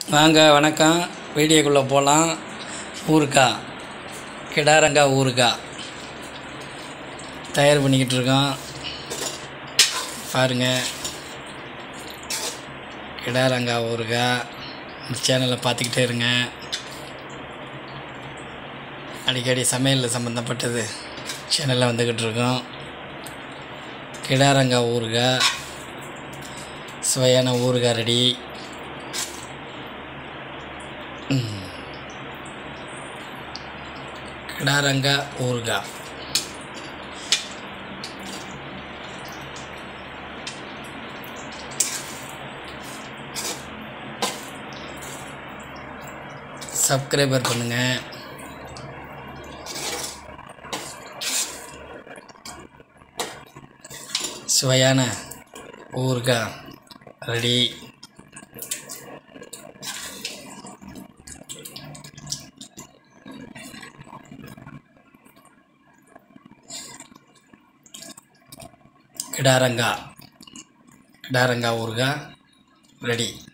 வாங்க வணக்கம் வீடியோக்குள்ளே போகலாம் ஊறுகாய் கிடாரங்காய் ஊறுகாய் தயார் பண்ணிக்கிட்டு இருக்கோம் பாருங்கள் கிடாரங்காய் ஊறுகாய் இந்த சேனலை பார்த்துக்கிட்டே இருங்க அடிக்கடி சமையல் சம்மந்தப்பட்டது சேனலில் வந்துக்கிட்டு இருக்கோம் கிடாரங்காய் ஊறுகாய் சுவையான ஊறுகாய் ரெடி கிடாரங்காய் ஊறுகாய் சப்ஸ்கிரைபர் பண்ணுங்கள் சுவையான ஊறுகாய் ரெடி கிடாரங்காய் கிடாரங்காய் ஊறுகாய் ரெடி